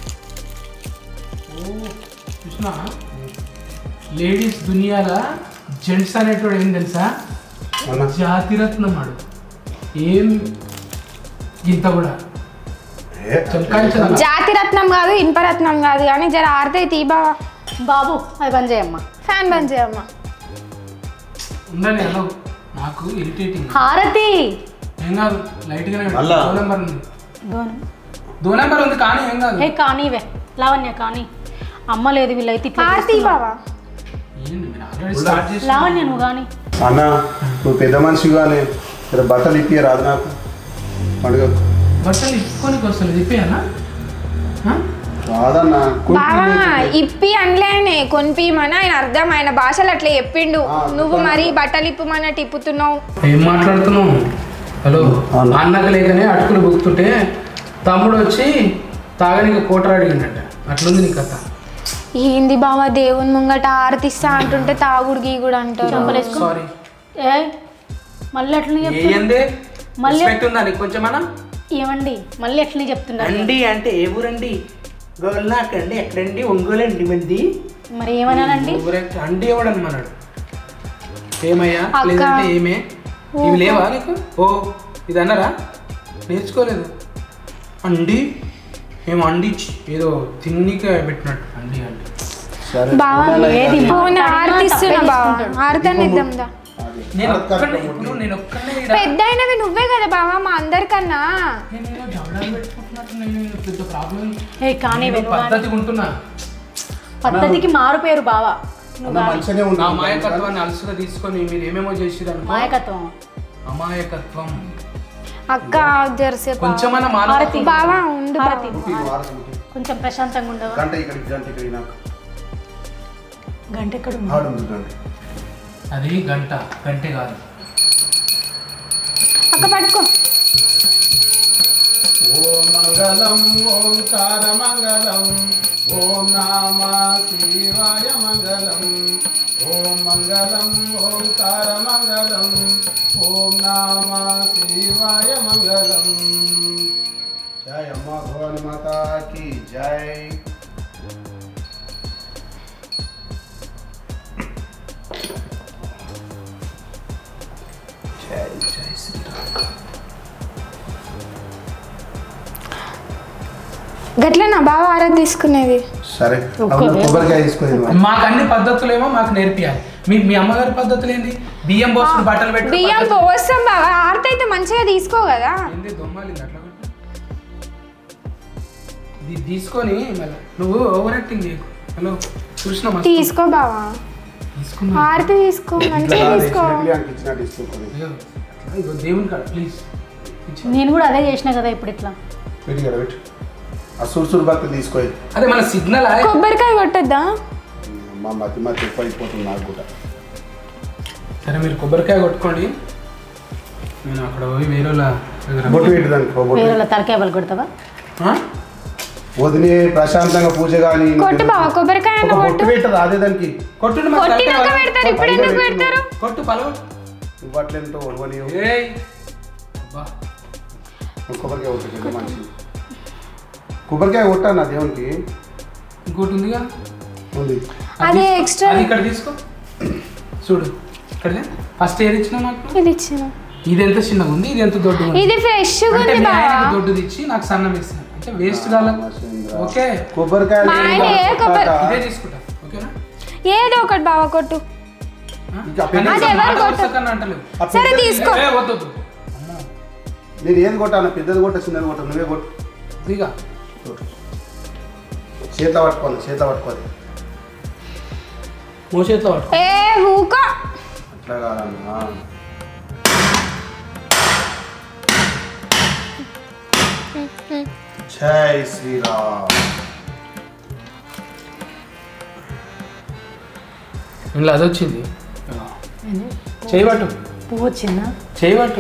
[SPEAKER 3] చూసినా లేడీస్ దునియాల జెంట్స్ అనేటోడు ఏం తెలుసా
[SPEAKER 4] అన్న
[SPEAKER 3] జాతిరత్నం ఆడు ఏం ఇంత కూడా
[SPEAKER 4] ఏ,
[SPEAKER 3] చంకాయించదా
[SPEAKER 2] జాతి రత్నం కాదు ఇనుపరత్నం కాదు కానీ జర ఆరితే తీ బావా
[SPEAKER 1] బాబు అది పని చేయమ్మా
[SPEAKER 2] ఫ్యాన్ బంద్ చేయమ్మా
[SPEAKER 3] ఉందని హలో నాకు ఇరిటేటింగ్
[SPEAKER 1] హారతి
[SPEAKER 3] ఏం కాదు లైట్ గానే
[SPEAKER 4] మళ్ళా?
[SPEAKER 3] దో నెంబర్ ఉంది
[SPEAKER 1] దోను.
[SPEAKER 3] దో నెంబర్ ఉంది కానీ ఏం కాదు
[SPEAKER 1] ఏ కానీవే లావణ్య కానీ అమ్మ లేదు వీళ్ళైతే ఇట్లా
[SPEAKER 2] ఆరతి
[SPEAKER 1] చేస్తున్నారు.
[SPEAKER 2] బావా
[SPEAKER 3] ఏంది మీరు ఆల్రెడీ స్టార్ట్ చేసి
[SPEAKER 1] లావణ్య నువ్వు కానీ
[SPEAKER 4] అన్న నువ్వు పెద్ద మనిషిగానే ఇక్కడ బట్టలు ఇప్పి రాదు నాకు పండుగ
[SPEAKER 3] బట్టలు ఇప్పుకొని వస్తుంది ఇప్పేయాలా ఆ?
[SPEAKER 4] రాదన్న
[SPEAKER 2] బావా ఇప్పి అనలేనే కొనిపిమని ఆయన అర్థం ఆయన భాషలు అట్లా చెప్పిండు
[SPEAKER 4] ఆ,
[SPEAKER 2] నువ్వు మరి బట్టలు ఇప్పమన్నట్టు ఇప్పుతున్నావు
[SPEAKER 3] ఏం మాట్లాడుతున్నావు హలో
[SPEAKER 4] అవును.
[SPEAKER 3] అన్నకు లేకనే అటుకులు బుక్తుంటే తమ్ముడు వచ్చి తాగనికి కోటర్ అడిగిండట అట్లుంది నీ కథ
[SPEAKER 2] ఏంది బావా దేవుని ముంగట ఆరతిస్తా అంటుంటే తాగుడు గీగుడు అంటారు
[SPEAKER 1] చంపలేసుకో
[SPEAKER 3] సారీ
[SPEAKER 1] ఏ మళ్ళీ ఎట్లా చెప్తున్నా
[SPEAKER 3] ఏంది
[SPEAKER 1] మళ్ళీ-
[SPEAKER 3] రెస్పెక్ట్ ఉందా నీకు కొంచెమన్నా
[SPEAKER 1] ఏమండి మళ్ళీ ఎట్లా చెప్తున్నారు
[SPEAKER 3] అండి అంటే ఏ ఊరండి గోల్నాకండి ఎక్కడండి ఒంగోలు అండి మంది
[SPEAKER 1] మరి ఏమన్నానండి
[SPEAKER 3] ఊరంటే అండి ఎవడనమన్నాడు ఏమయ్యా
[SPEAKER 2] అక్క.
[SPEAKER 3] లేదంటే ఏమే ఇవి లేవా నీకు ఓ ఇది అన్నారా నేర్చుకోలేదు అండి ఏమో అండి చి- ఏదో తిన్నిక పెట్టినట్టు అండి అండి
[SPEAKER 4] సరే
[SPEAKER 2] బావా
[SPEAKER 4] ఉండాలి
[SPEAKER 1] ఏది
[SPEAKER 4] కానీ.
[SPEAKER 2] పోనీ
[SPEAKER 1] మాట్లాడినా
[SPEAKER 2] ఆరతిస్తున్నా
[SPEAKER 1] తప్పే
[SPEAKER 2] బావా
[SPEAKER 1] తీసుకుంటాడు.
[SPEAKER 2] ఆరతని ఇద్దాందా
[SPEAKER 3] నేను
[SPEAKER 4] అర్థం
[SPEAKER 3] ఒక్కనే
[SPEAKER 4] కాకపోతే.
[SPEAKER 3] ఇప్పుడు నేను ఒక్కనే ఈడ.
[SPEAKER 2] పెద్ద అయినవి నువ్వే కదా బావా మా అందరికన్నా
[SPEAKER 3] నేను ఏదో జవడాలు పెట్టుకుంటున్నట్టు నేను పెద్ద ప్రాబ్లం
[SPEAKER 1] ఏ కానీ
[SPEAKER 3] నేను పద్ధతిగా ఉంటున్నా
[SPEAKER 1] పద్ధతికి మారు పేరు బావా నువ్వు
[SPEAKER 4] అన్న
[SPEAKER 1] కానీ.
[SPEAKER 4] మంచిగానే
[SPEAKER 3] నా
[SPEAKER 4] ఉంది
[SPEAKER 3] మాయకత్వాన్ని అలసుగా తీసుకొని మీరు ఏమేమో చేసిరనుకో
[SPEAKER 1] మాయకత్వం
[SPEAKER 3] అమాయకత్వం
[SPEAKER 2] అక్క జెర్సేపు
[SPEAKER 3] కొంచెమన్నా మానవ
[SPEAKER 1] హారతి.
[SPEAKER 2] బావా ఉండు బావా.
[SPEAKER 1] హారతి.
[SPEAKER 4] ఇంటికి వారసు ఇంటికి.
[SPEAKER 1] కొంచెం ప్రశాంతంగా ఉండవా
[SPEAKER 4] గంట ఇక్కడికి గంట ఇక్కడికి నాకు
[SPEAKER 1] గంట ఎక్కడ ఉంది
[SPEAKER 4] ఆడు ఉంది గంట
[SPEAKER 3] అది గంట గంటే కాదు
[SPEAKER 2] అక్క పట్టుకో
[SPEAKER 4] ఓం మంగళం ఓంకార మంగళం ఓం నామ శివాయ మంగళం ఓం మంగళం ఓంకార మంగళం ఓం నామ శివాయ మంగళం జై అమ్మ భవాని మాతాకి జై జై జై శ్రీరామ్
[SPEAKER 2] గట్లనా బావా ఆరాధ తీసుకునేది
[SPEAKER 4] సరే
[SPEAKER 1] ఒక్క
[SPEAKER 4] అవును,
[SPEAKER 1] వేళ.
[SPEAKER 4] కొబ్బరికాయ తీసుకొని
[SPEAKER 3] మాకు అన్ని పద్ధతులేమో మాకు నేర్పియాలి మీ మీ అమ్మగారి పద్ధతులు ఏంది బియ్యం పోసుకుని బట్టలు పెట్టి
[SPEAKER 2] బియ్యం పోస్తాం బావా ఆరతి అయితే మంచిగా తీసుకో కదా
[SPEAKER 3] ఏంది దొమ్మాలింది అట్లా పెట్టు. ఇది తీసుకొని మళ్ళీ నువ్వు ఓవర్ యాక్టింగ్ చేయకు హలో చూసిన మస్తు.
[SPEAKER 2] తీసుకో బావా
[SPEAKER 3] తీసుకున్నా
[SPEAKER 2] ఆరతి తీసుకో
[SPEAKER 4] ఇట్లా
[SPEAKER 2] మంచిగా
[SPEAKER 4] కాదు,
[SPEAKER 2] తీసుకో
[SPEAKER 4] చిన్నపిల్లానికి ఇచ్చినట్టు తీసుకోకూడదు.
[SPEAKER 3] అయ్యో, ఇగో దేవుని కాడ ప్లీజ్
[SPEAKER 1] నేను కూడా అదే చేసిన కదా ఇప్పుడు ఇట్లా
[SPEAKER 4] పెట్టి కదా పెట్టు ఆ సురుసురు భక్తి తీసుకోయి
[SPEAKER 3] అదే మన సిగ్నల్
[SPEAKER 2] కొబ్బరికాయ కొట్టద్దా
[SPEAKER 4] మా మతి మతి ఎక్కువ అయిపోతుంది నాకు కూడా
[SPEAKER 3] సరే మీరు కొబ్బరికాయ కొట్టుకోండి నేను అక్కడ పోయి వేరే వాళ్ళ దగ్గర
[SPEAKER 4] బొట్టు పెట్టి దానికి ఓ బొట్టు
[SPEAKER 1] వేరే తలకాయ వాళ్ళు కొడతావా
[SPEAKER 3] ఆ?
[SPEAKER 4] వదిలే ప్రశాంతంగా పూజ కానీ
[SPEAKER 2] కొట్టు బావా కొబ్బరికాయ
[SPEAKER 4] ఒక
[SPEAKER 2] అన్న
[SPEAKER 4] బొట్టు
[SPEAKER 2] కొట్టు
[SPEAKER 4] పెట్టదు అదే దానికి
[SPEAKER 3] కొట్టుండి మరి తలకాయ
[SPEAKER 2] కొట్టినాక
[SPEAKER 3] వాళ్ళ-
[SPEAKER 2] పెడతారు ఇప్పుడు ఎందుకు పెడతారు
[SPEAKER 3] కొట్టు పలవ
[SPEAKER 4] ఇవ్వట్లేంతో ఒడవని
[SPEAKER 3] ఏయ్ అబ్బా.
[SPEAKER 4] కొబ్బరికాయ కొట్టు మంచి కొబ్బరికాయ కొట్టా నా దేవునికి
[SPEAKER 3] ఇంకోటి ఉందిగా
[SPEAKER 4] ఉంది
[SPEAKER 2] అదే
[SPEAKER 3] తీసుకో.
[SPEAKER 2] extra-
[SPEAKER 3] అది ఇక్కడ తీసుకో చూడు ఇక్కడ ఫస్ట్ ఏది ఇచ్చినా నాకు
[SPEAKER 2] ఇది ఇచ్చిన
[SPEAKER 3] ఇది ఎంత చిన్నగా ఉంది ఇది ఎంత దొడ్డుగా ఉంది
[SPEAKER 2] ఇది ఫ్రెష్
[SPEAKER 3] అంటే
[SPEAKER 2] ఉంది
[SPEAKER 3] మీ
[SPEAKER 2] బావా
[SPEAKER 3] ఆయనకి దొడ్డుది ఇచ్చి నాకు సన్నం ఇస్తాను అంటే వేస్ట్ కాల ఓకే
[SPEAKER 4] కొబ్బరికాయ
[SPEAKER 2] మా ఆయన ఏ కొబ్బరి-
[SPEAKER 3] ఇదే తీసుకుంటా ఓకేనా
[SPEAKER 2] ఏదో ఒకటి బావా కొట్టు
[SPEAKER 3] ఆ?
[SPEAKER 4] ఇంకా పెద్ద-
[SPEAKER 3] కనీసం
[SPEAKER 2] అది ఎవరు
[SPEAKER 3] మాట
[SPEAKER 2] కొట్ట-
[SPEAKER 3] వరుసకన్నా అంటలేవు
[SPEAKER 4] ఆ
[SPEAKER 2] సరే
[SPEAKER 4] పెద్దది-
[SPEAKER 2] తీసుకో
[SPEAKER 3] ఏ, వద్దు వద్దు. అమ్మో,
[SPEAKER 4] నేను ఏది కొట్టాను పెద్దది కొట్ట చిన్నది కొట్ట నువ్వే కొట్టు
[SPEAKER 3] ఇదిగా
[SPEAKER 4] చేతిలో పట్టుకోవాలి చేతిలో పట్టుకోవాలి
[SPEAKER 3] మోచేతిలో పట్టుకో
[SPEAKER 2] ఏ ఊకో
[SPEAKER 4] అట్లా కాదన్నా జై శ్రీరామ్
[SPEAKER 3] ఇంట్లో అది వచ్చింది చేయబట్టు
[SPEAKER 1] పువ్వు వచ్చిందా
[SPEAKER 3] చేయబట్టు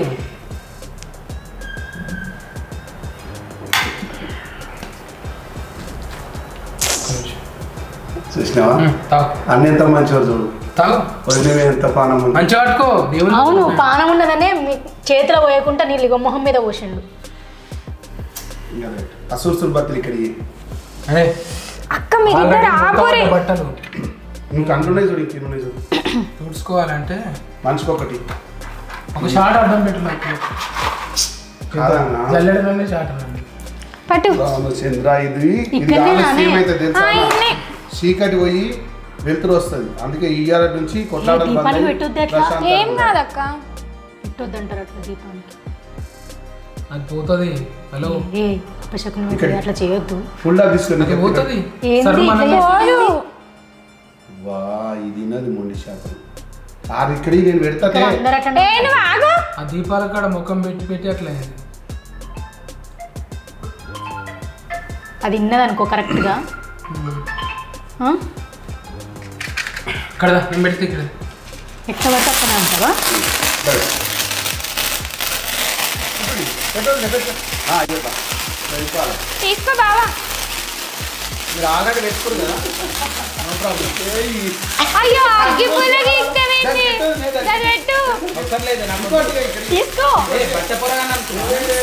[SPEAKER 4] చూసినావా
[SPEAKER 3] తాగు
[SPEAKER 4] అన్ని ఎంత మంచివారు చూడు
[SPEAKER 3] తాగు
[SPEAKER 4] వదిలేవి ఎంత పానం ఉంది
[SPEAKER 3] మంచిగా పట్టుకో దేవుని
[SPEAKER 1] అవును పానం ఉన్నదనే మీ చేతిలో పోయకుండా నీళ్ళు ఇగో మొహం మీద పోసిండు
[SPEAKER 4] ఇంకా రైట్. అసూర్సులు బతులు ఇక్కడికి
[SPEAKER 3] అరే
[SPEAKER 2] అక్క మీరిద్దరు
[SPEAKER 3] already
[SPEAKER 2] ఆపురి
[SPEAKER 3] మొత్తం బట్టలు
[SPEAKER 4] ఇంకా అంటున్నాయి చూడు ఇంకేమున్నాయి చూడు
[SPEAKER 3] తుడుచుకోవాలంటే
[SPEAKER 4] మనిషికి ఒకటి
[SPEAKER 3] ఒక షార్ట్ అర్థం పెట్టు నాకు
[SPEAKER 4] కాదన్నా.
[SPEAKER 3] జల్లెడలోనే షార్ట్ అన్నాను
[SPEAKER 2] పట్టు
[SPEAKER 4] రాము చంద్ర ఇది ఇది
[SPEAKER 1] ఇక్కడనే
[SPEAKER 4] ఆలస్యం
[SPEAKER 1] నానే.
[SPEAKER 4] అయితే తెలుసా
[SPEAKER 2] ఆ, ఇన్నే.
[SPEAKER 4] చీకటి పోయి వెలుతురు వస్తుంది అందుకే ఈ ఇయర్ నుంచి కొట్లాటలు
[SPEAKER 1] ఏ దీపాలు
[SPEAKER 4] బంద్ అయ్యి
[SPEAKER 1] పెట్టొద్దు అట్లా?
[SPEAKER 4] ప్రశాంతంగా
[SPEAKER 2] ఏం
[SPEAKER 4] ఉండాలి.
[SPEAKER 2] కాదక్క
[SPEAKER 1] పెట్టొద్దంటారు అట్లా దీపానికి
[SPEAKER 3] అది పోతుంది హలో
[SPEAKER 1] ఏ అపశకునం
[SPEAKER 4] ఇక్కడ.
[SPEAKER 1] అట్లా చేయొద్దు
[SPEAKER 4] ఫుల్ గా తీసుకుని
[SPEAKER 3] అది పోతుంది
[SPEAKER 1] ఏంది
[SPEAKER 3] సరే మనం
[SPEAKER 1] ఇట్లా
[SPEAKER 2] పోదు
[SPEAKER 4] వా ఇది నది మొండి శాతం ఆరు ఇక్కడ నేను పెడతా
[SPEAKER 1] అందరూ అట్లా
[SPEAKER 2] ఏ నువ్వు ఆగు
[SPEAKER 3] ఆ దీపాల కాడ ముఖం పెట్టి పెట్టి అట్లా అయింది
[SPEAKER 1] అది ఇన్నదనుకో కరెక్ట్గా ఆ?
[SPEAKER 3] ఇక్కడ దా, నేను పెడితే ఇక్కడ
[SPEAKER 1] ఎట్లా పడితే అక్కడ అంటావా
[SPEAKER 2] తీసుకో బావా
[SPEAKER 3] మీరు ఆల్రెడీ పెట్టుకోరు కదా నో ప్రాబ్లం
[SPEAKER 2] అయ్యో అగ్గి పుల్ల గీక్తవేంది దాన్ని పెట్టు
[SPEAKER 3] అవసరం లేదు నాకు
[SPEAKER 2] తీసుకో
[SPEAKER 3] ఏ, బట్ట పొరగానే అనుకున్నా.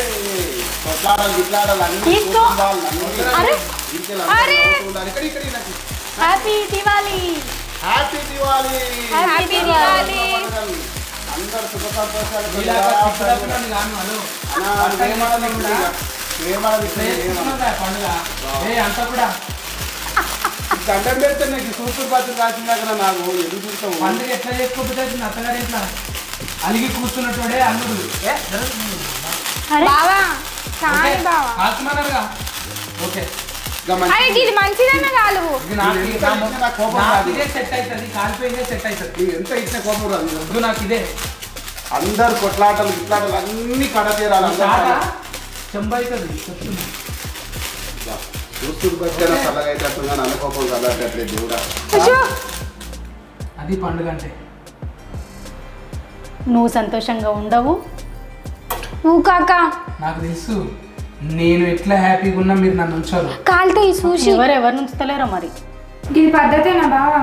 [SPEAKER 1] తీసుకో అరే
[SPEAKER 2] అరే
[SPEAKER 4] ఇక్కడ ఇక్కడ నాకు
[SPEAKER 1] happy Diwali
[SPEAKER 4] happy Diwali
[SPEAKER 2] happy Diwali
[SPEAKER 4] అందరు సుఖ సంతోషాలు
[SPEAKER 3] ఇలాగ పిచ్చిదప్పుడని కాను, హలో. చేసుకున్నదా పండుగ ఏ అంత కూడా
[SPEAKER 4] దండం పెడితే నీకు సూపర్ పద్ధతి రాసిందా కదా నాకు ఎందుకు చూస్తావు
[SPEAKER 3] పండుగ ఎట్లా చేసుకోకపోతే అవుతుంది అత్తగారి ఇట్లా అలిగి కూర్చున్నట్టుడే అల్లుడు ఏ, జరగదు.
[SPEAKER 1] అరే
[SPEAKER 2] బావా కానీ బావా
[SPEAKER 3] కాల్చమన్నారుగా ఓకే
[SPEAKER 4] ఇక మంచి-
[SPEAKER 2] అరే ఇది మంచిదన్న కాలువు
[SPEAKER 3] ఇది నాకు
[SPEAKER 4] నేను ఎంత ఇచ్చినా నాకు కోపం
[SPEAKER 3] నాకు
[SPEAKER 4] రాదు.
[SPEAKER 3] ఇదే సెట్ అవుతుంది కాలిపోయిందే సెట్ అవుతుంది
[SPEAKER 4] నీకు ఎంత ఇచ్చిన కోపం రాదు
[SPEAKER 3] వద్దు నాకు ఇదే
[SPEAKER 4] అందరు కొట్లాటలు ఇట్లాటలు అన్ని కడ తీరాలి
[SPEAKER 3] తాత
[SPEAKER 4] అందరూ
[SPEAKER 3] చెంబైతుంది చెప్తున్నా
[SPEAKER 4] చూస్తూ బతికైనా చల్లగా అయితే అట్లుగా అనుకోపం చల్లగట్లేదు కూడా
[SPEAKER 2] అయ్యో
[SPEAKER 3] అది పండుగ అంటే
[SPEAKER 1] నువ్వు సంతోషంగా ఉండవు
[SPEAKER 2] నువ్వు కాక
[SPEAKER 3] నాకు తెలుసు నేను ఎట్లా హ్యాపీగా ఉన్నా మీరు నన్ను ఉంచారు
[SPEAKER 2] కాలితే ఈ సూషి
[SPEAKER 1] ఎవరు ఎవరు ఉంచుతలేరో మరి
[SPEAKER 2] ఇది పద్ధతేనా బావా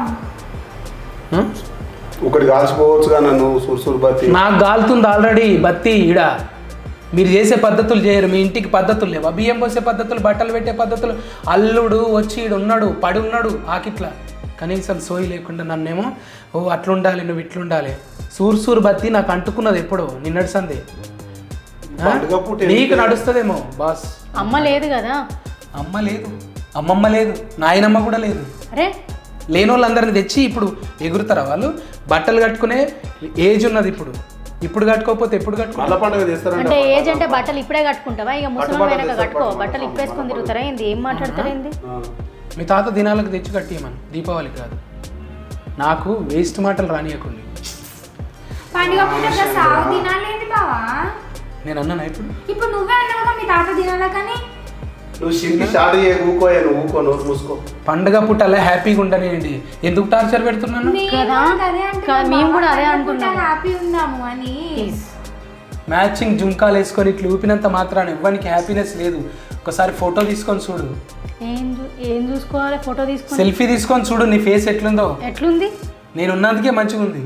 [SPEAKER 4] ఒకటి కాల్చిపోవచ్చు కానీ నన్ను సుర్సురు బతి
[SPEAKER 3] నాకు గాలుతుంది ఆల్రెడీ బత్తి ఈడ మీరు చేసే పద్ధతులు చేయరు మీ ఇంటికి పద్ధతులు లేవా బియ్యం పోసే పద్ధతులు బట్టలు పెట్టే పద్ధతులు అల్లుడు వచ్చి ఈడు ఉన్నాడు పడి ఉన్నాడు ఆకిట్లా కనీసం సోయి లేకుండా నన్నేమో ఓ అట్లుండాలి నువ్వు ఇట్లుండాలి సూర్ సూర్ బత్తి నాకు అంటుకున్నది ఎప్పుడు నిన్నటి సందే ఆ?
[SPEAKER 4] పండుగ పూట
[SPEAKER 3] నీకు
[SPEAKER 4] ఎందుకు?
[SPEAKER 3] నడుస్తుందేమో బాస్
[SPEAKER 1] అమ్మ లేదు కదా
[SPEAKER 3] అమ్మ లేదు అమ్మమ్మ లేదు నాయనమ్మ కూడా లేదు
[SPEAKER 1] అరే
[SPEAKER 3] లేని వాళ్ళందరిని తెచ్చి ఇప్పుడు ఎగురుతారా వాళ్ళు బట్టలు కట్టుకునే ఏజ్ ఉన్నది ఇప్పుడు ఇప్పుడు కట్టుకోకపోతే ఎప్పుడు కట్టుకో
[SPEAKER 4] మళ్ళా పండుగ చేస్తారంట
[SPEAKER 1] అంటే ఏజ్ అంటే బట్టలు ఇప్పుడే కట్టుకుంటావా ఇక ముసలి
[SPEAKER 4] బట్టలు
[SPEAKER 1] వెనక
[SPEAKER 4] తెస్తారు,
[SPEAKER 1] కట్టుకో
[SPEAKER 4] బట్టలు
[SPEAKER 1] బట్టలు ఇప్పేసుకొని తిరుగుతారా ఏంది ఏం మాట్లాడతారా ఏంది
[SPEAKER 4] ఆ.
[SPEAKER 3] మీ తాత దినాలకు తెచ్చి కట్టియమని దీపావళి కాదు నాకు వేస్ట్ మాటలు రానియకండి
[SPEAKER 2] పండుగ పూట సాగు తినాలేంటి బావా
[SPEAKER 3] నేను అన్నాను ఇప్పుడు
[SPEAKER 2] ఇప్పుడు నువ్వే అన్నావుగా మీ తాత తినాలా కానీ
[SPEAKER 4] నువ్వు షింకి స్టార్ట్ చేయ ఊకోయే నువ్వు ఊకో నోరు మూసుకో
[SPEAKER 3] పండగ పుట్టాలే హ్యాపీగా ఉండనేయండి ఎందుకు టార్చర్ పెడుతున్నాను
[SPEAKER 1] కదా? కదా, మేము కూడా అదే అంటున్నాము.
[SPEAKER 2] హ్యాపీ ఉందాము అని
[SPEAKER 1] ప్లీజ్
[SPEAKER 3] మ్యాచింగ్ జుంకాలు వేసుకొని ఇట్లా ఊపినంత మాత్రాన ఇవ్వనికి హ్యాపీనెస్ లేదు ఒకసారి ఫోటో తీసుకొని చూడు
[SPEAKER 1] ఏం చూ- ఏం చూసుకోవాలి ఫోటో తీసుకొని
[SPEAKER 3] సెల్ఫీ తీసుకొని చూడు నీ ఫేస్ ఎట్లుందో
[SPEAKER 1] ఎట్లుంది
[SPEAKER 3] నేను ఉన్నందుకే మంచిగా ఉంది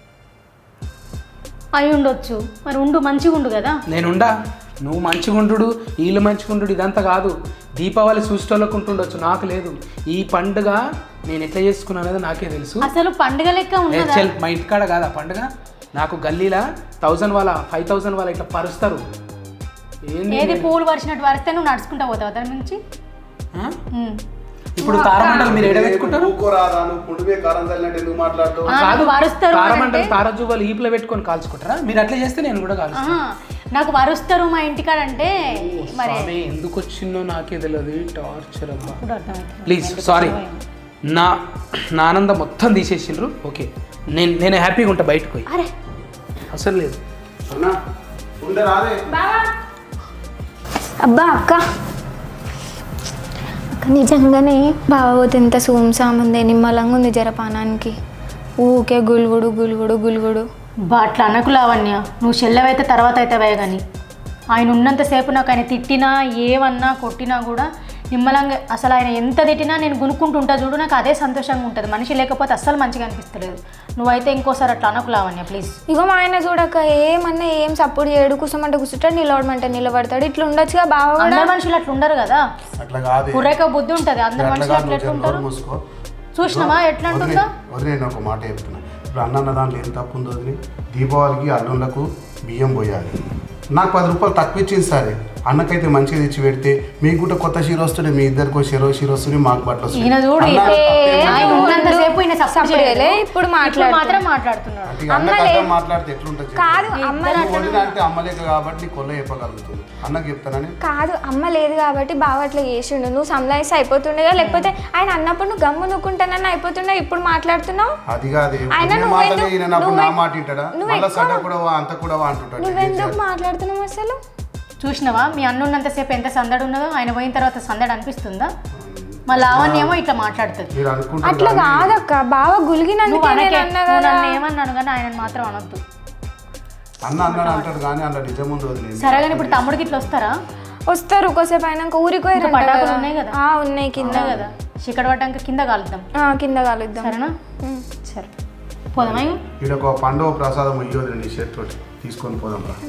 [SPEAKER 1] అయి ఉండొచ్చు మరి ఉండు మంచిగా ఉండు కదా
[SPEAKER 3] నేనుండా నువ్వు మంచిగుండు వీళ్ళు మంచిగుండు ఇదంతా కాదు దీపావళి చూసేటోళ్ళకు ఉంటుండొచ్చు నాకు లేదు ఈ పండుగ నేను ఎట్లా చేసుకున్నాను అనేది నాకే తెలుసు
[SPEAKER 1] అసలు పండుగ లెక్క
[SPEAKER 3] ఏ
[SPEAKER 1] ఉన్నదా
[SPEAKER 3] చెల్ మా ఇంటికాడ కాదా పండుగ నాకు గల్లీలా థౌజండ్ వాళ్ళ ఫైవ్ థౌజండ్ వాళ్ళ ఇట్లా పరుస్తారు ఏంది
[SPEAKER 1] ఏది పూలు పరిచినట్టు వరిస్తే నువ్వు నడుచుకుంటా పోతావు దాని నుంచి
[SPEAKER 3] ఆ?
[SPEAKER 1] ఉమ్.
[SPEAKER 3] ఇప్పుడు తారమండలు మీరు ఎడబెట్టుకుంటారు
[SPEAKER 4] ఊకోరాదా నువ్వు పుండుమే కారం తల్లినట్టు ఎందుకు మాట్లాడుతావు
[SPEAKER 1] ఆ,
[SPEAKER 3] కాదు
[SPEAKER 1] నాకు వరుస్తారు అని
[SPEAKER 3] తారమండలు
[SPEAKER 1] అంటే-
[SPEAKER 3] తారజువ్వలు ఈపులో పెట్టుకొని కాల్చుకుంటారా మీరు అట్లా చేస్తే నేను కూడా కాల్చుతాను
[SPEAKER 1] ఆహా, నాకు వరుస్తారు మా ఇంటికాడంటే మరి
[SPEAKER 3] స్వామి ఎందుకు వచ్చిందో నాకే తెలియదు టార్చర్ అబ్బా
[SPEAKER 1] ఇప్పుడు అర్థమవుతుంది
[SPEAKER 3] ప్లీజ్ సారీ నా నా ఆనందం మొత్తం తీసేసిండ్రు ఓకే నేను నేను హ్యాపీగా ఉంటా బయటకు పోయి
[SPEAKER 1] అరే
[SPEAKER 3] అసలు లేదు
[SPEAKER 4] అన్నా ఉండే రాదే
[SPEAKER 2] బావా అబ్బా అక్క అక్క నిజంగానే బావ పోతే ఎంత సూమ్సామ్ ఉంది నిమ్మలంగా ఉంది జరపానానికి ఊకే గుల్గుడు గుల్గుడు గుల్గుడు
[SPEAKER 1] బా అట్లా అనకు లావణ్య నువ్వు చెల్లవైతే తర్వాత అవుతావే కానీ ఆయన ఉన్నంతసేపు నాకు ఆయన తిట్టినా ఏమన్నా కొట్టినా కూడా నిమ్మలంగా అసలు ఆయన ఎంత తిట్టినా నేను గునుక్కుంటుంటా చూడు నాకు అదే సంతోషంగా ఉంటుంది మనిషి లేకపోతే అస్సలు మంచిగా అనిపిస్తలేదు నువ్వైతే ఇంకోసారి అట్లా అనకు లావణ్య ప్లీజ్
[SPEAKER 2] ఇగో మా ఆయన చూడక ఏమన్నా ఏం సపోర్ట్ చేయడు కూసమంటే కూర్చుంటాడు నిలవడమంటే నిలబడతాడు ఇట్లా ఉండొచ్చుగా బావ కూడా
[SPEAKER 1] అందరు మనుషులు అట్లా ఉండరు కదా
[SPEAKER 4] అట్లా కాదే
[SPEAKER 1] కుర్రేక బుద్ధి ఉంటుంది అందరు
[SPEAKER 4] అట్లా
[SPEAKER 1] మనుషులు
[SPEAKER 4] కాదు
[SPEAKER 1] అట్లా
[SPEAKER 4] నువ్వు
[SPEAKER 1] ఎట్లా
[SPEAKER 4] నోరు
[SPEAKER 1] ఉంటారు
[SPEAKER 4] మూసుకో
[SPEAKER 1] చూసినావా ఎట్లా అంటుందో
[SPEAKER 4] వదిలే నేను ఒక మాట చెప్తున్నా ఇప్పుడు అన్న అన్న దాంట్లో ఏం తప్పు ఉందో వదిలి దీపావళికి అల్లుళ్ళకు బియ్యం పోయాలి నాకు పది రూపాయలు తక్కువ ఇచ్చింది సరే అన్నకైతే మంచిగా తెచ్చి పెడితే మీకు కూడా కొత్త చీర వస్తుండే మీ ఇద్దరికి చీర చీర వస్తుంది మాకు బట్టలు వస్తుంది
[SPEAKER 1] ఈయన చూడు
[SPEAKER 4] అన్న తప్పేం
[SPEAKER 1] ఆయన
[SPEAKER 4] లేదు.
[SPEAKER 1] ఉన్నంతసేపు ఈయన
[SPEAKER 2] సప్పుడు
[SPEAKER 1] సపోర్ట్ చేయలే
[SPEAKER 2] చేయలే, ఇప్పుడు మాట్లాడుతున్నాడు.
[SPEAKER 1] మాత్రం మాట్లాడుతున్నాడు
[SPEAKER 4] ఇక అన్నకి అర్థం మాట్లాడితే ఎట్లుంటుంది చెప్పు.
[SPEAKER 2] కాదు అమ్మ
[SPEAKER 4] నువ్వు వదిన అంటే అమ్మలేక కాబట్టి నీ కొల్ల చెప్పగలుగుతుంది అన్నకి చెప్తానని
[SPEAKER 2] కాదు అమ్మ లేదు కాబట్టి బావ అట్లా చేసిండు నువ్వు సంలాయిస్తే అయిపోతుండేగా లేకపోతే ఆయన అన్నప్పుడు నువ్వు గమ్ము నుక్కుంటానని అయిపోతుండే ఇప్పుడు మాట్లాడుతున్నావు
[SPEAKER 4] అది కాదు
[SPEAKER 2] ఆయన
[SPEAKER 4] వదిన
[SPEAKER 2] నువ్వు
[SPEAKER 4] మాటలే
[SPEAKER 2] ఎందుకు-
[SPEAKER 4] ఈయన అప్పుడు నా
[SPEAKER 2] నువ్వే-
[SPEAKER 4] మాట వింటాడా
[SPEAKER 2] నువ్వు
[SPEAKER 4] మళ్ళీ
[SPEAKER 2] ఎక్కువ-
[SPEAKER 4] సడ్డ కూడా అంత కూడా అంటుంటాడు
[SPEAKER 2] నువ్వెందుకు మాట్లాడుతున్నావు అసలు
[SPEAKER 1] చూసినావా మీ అన్న ఉన్నంతసేపు ఎంత సందడి ఉన్నదో ఆయన పోయిన తర్వాత సందడి అనిపిస్తుందా మా లావణ్య ఏమో ఇట్లా మాట్లాడుతుంది
[SPEAKER 4] మీరు అనుకుంటారు
[SPEAKER 2] అట్లా
[SPEAKER 4] కానీ
[SPEAKER 2] కాదక్క బావ
[SPEAKER 1] నువ్వు
[SPEAKER 2] గులిగినందుకే
[SPEAKER 1] అనకే
[SPEAKER 2] నేను అన్నా
[SPEAKER 1] నువ్వు
[SPEAKER 2] కదా
[SPEAKER 1] నన్ను ఏమన్నాను కానీ ఆయన మాత్రం అనొద్దు
[SPEAKER 4] అన్న అన్నాడు అంటాడు కానీ అందులో నిజం ఉంది వదిలేదు
[SPEAKER 1] సరే కానీ ఇప్పుడు తమ్ముడికి ఇట్లా వస్తారా
[SPEAKER 2] వస్తారు కొద్దిసేపు అయినాక ఊరికి
[SPEAKER 1] ఇంకా
[SPEAKER 2] పోయారంట
[SPEAKER 1] పటాకులు
[SPEAKER 2] కదా.
[SPEAKER 1] ఉన్నాయి కదా?
[SPEAKER 2] ఆ, ఉన్నాయి కింద
[SPEAKER 1] కింద కదా చిక్కడ పడ్డాక కింద కాలుద్దాం
[SPEAKER 2] ఆ, కింద కలుద్దాం
[SPEAKER 1] సరేనా
[SPEAKER 2] ఉమ్.
[SPEAKER 1] సరే పోదామా ఇక?
[SPEAKER 4] ఇక్కడ ఒక పండుగ ప్రసాదం ఇయ్యోదు నీ చేతి తోటి తీసుకొని పోదాం రా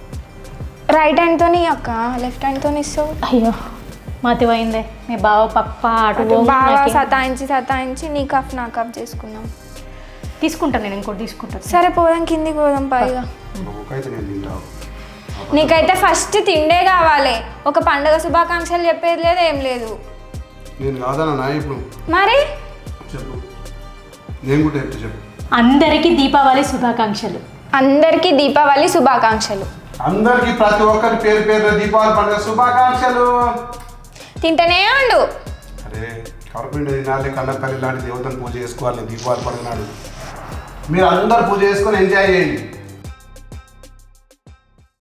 [SPEAKER 2] రైట్ హ్యాండ్తో అక్క లెఫ్ట్ హ్యాండ్తో ఇస్తావు
[SPEAKER 1] అయ్యో మాతి పోయిందే మీ బావ పప్ప అటు
[SPEAKER 2] అటు
[SPEAKER 1] పోగు,
[SPEAKER 2] బాగా
[SPEAKER 1] నాకేం-
[SPEAKER 2] సతాయించి సతాయించి నీ కప్ నా కప్ చేసుకుందాం
[SPEAKER 1] తీసుకుంటాను నేను ఇంకోటి తీసుకుంటాను
[SPEAKER 2] సరే పోదాం కిందికి పోదాం పైగా
[SPEAKER 4] ఒకైతే నేను తింటావు
[SPEAKER 2] నీకైతే ఫస్ట్ తిండే కావాలి ఒక పండగ శుభాకాంక్షలు చెప్పేది లేదు ఏం లేదు
[SPEAKER 4] నేను కాదన్నా ఇప్పుడు
[SPEAKER 2] మరి
[SPEAKER 4] చెప్పు నేను కూడా చెప్తా చెప్పు
[SPEAKER 1] అందరికీ దీపావళి శుభాకాంక్షలు
[SPEAKER 2] అందరికీ దీపావళి శుభాకాంక్షలు
[SPEAKER 4] అందరికి ప్రతి ఒక్కరి పేరు పేరు దీపావళి పండుగ శుభాకాంక్షలు
[SPEAKER 2] తింటనే ఉండు
[SPEAKER 4] అరే కరపిండి తినాలి కన్నపల్లి లాంటి దేవతను పూజ చేసుకోవాలి దీపావళి పండుగ నాడు మీరు అందరు పూజ చేసుకొని ఎంజాయ్ చేయండి